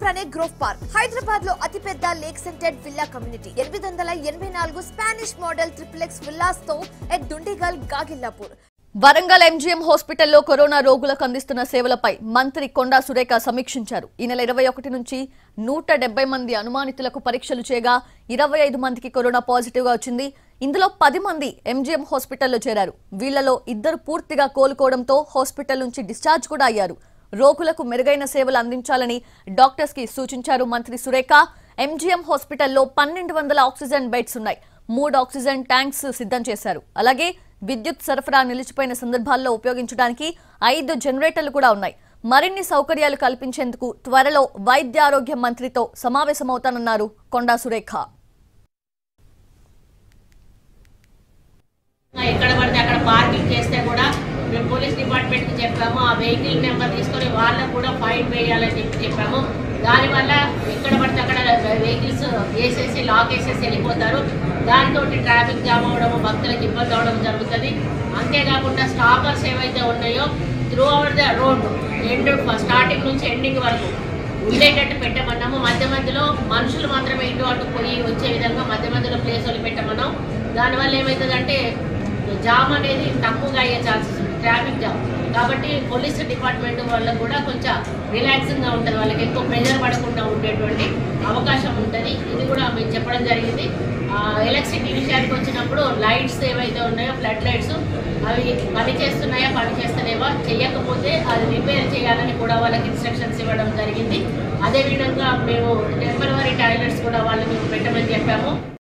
పక్కనే grove park Hyderabad లో అతిపెద్ద లేక్ సెంటెడ్ విల్లా కమ్యూనిటీ ఎనిమిది వందల ఎనభై నాలుగు స్పానిష్ మోడల్ ట్రిపులెక్స్ విల్లాస్ తో ఎట్ దుండిగల్ గాగిల్లాపూర్ వరంగల్ ఎంజీఎం హాస్పిటల్లో కరోనా రోగులకు అందిస్తున్న సేవలపై మంత్రి కొండా సురేఖ సమీక్షించారు ఈ నెల ఇరవై ఒకటి నుంచి నూట డెబ్బై మంది అనుమానితులకు పరీక్షలు చేయగా ఇరవై ఐదు మందికి కరోనా పాజిటివ్ గా వచ్చింది ఇందులో పది మంది ఎంజీఎం హాస్పిటల్లో చేరారు వీళ్లలో ఇద్దరు పూర్తిగా కోలుకోవడంతో హాస్పిటల్ నుంచి డిశ్చార్జ్ కూడా అయ్యారు రోగులకు మెరుగైన సేవలు అందించాలని డాక్టర్స్ కి సూచించారు మంత్రి సురేఖ ఎంజీఎం హాస్పిటల్లో పన్నెండు వందల ఆక్సిజన్ బెడ్స్ ఉన్నాయి మూడు ఆక్సిజన్ ట్యాంక్స్ సిద్ధం చేశారు అలాగే విద్యుత్ సరఫరా నిలిచిపోయిన సందర్భాల్లో ఉపయోగించడానికి ఐదు జనరేటర్లు కూడా ఉన్నాయి మరిన్ని సౌకర్యాలు కల్పించేందుకు త్వరలో వైద్య ఆరోగ్య మంత్రితో సమావేశమవుతానన్నారు కొండా సురేఖ ఎక్కడ పడితే అక్కడ పార్కింగ్ చేస్తే కూడా మేము పోలీస్ డిపార్ట్మెంట్కి చెప్పాము ఆ వెహికల్ నెంబర్ తీసుకొని వాళ్ళకు కూడా ఫైన్ వేయాలని చెప్పి చెప్పాము దానివల్ల ఎక్కడ పడితే అక్కడ వెహికల్స్ వేసేసి లాక్ వేసేసి వెళ్ళిపోతారు దాంతో ట్రాఫిక్ జామ్ అవడం భక్తులకు ఇబ్బంది అవడం జరుగుతుంది అంతేకాకుండా స్టాపర్స్ ఏవైతే ఉన్నాయో throughout the road end starting నుంచి ఎండింగ్ వరకు ఉండేటట్టు పెట్టమన్నాము మధ్య మధ్యలో మనుషులు మాత్రమే ఇటు అటు పోయి వచ్చే విధంగా మధ్య మధ్యలో ప్లేస్ వదిలి పెట్టమన్నాం దానివల్ల ఏమవుతుందంటే జామ్ అనేది తక్కువగా అయ్యే ఛాన్సెస్ ఉంది ట్రాఫిక్ జామ్ కాబట్టి పోలీస్ డిపార్ట్మెంట్ వాళ్ళకు కూడా కొంచెం రిలాక్సింగ్గా ఉంటుంది వాళ్ళకి ఎక్కువ ప్రెజర్ పడకుండా ఉండేటువంటి అవకాశం ఉంటుంది ఇది కూడా మేము చెప్పడం జరిగింది ఎలక్ట్రిసిటీ విషయానికి వచ్చినప్పుడు లైట్స్ ఏవైతే ఉన్నాయో ఫ్లడ్ లైట్స్ అవి పని చేస్తున్నాయా పని చేస్తలేవా చేయకపోతే అది రిపేర్ చేయాలని కూడా వాళ్ళకి ఇన్స్ట్రక్షన్స్ ఇవ్వడం జరిగింది అదేవిధంగా మేము టెంపరవరీ టాయిలెట్స్ కూడా వాళ్ళకి పెట్టమని చెప్పాము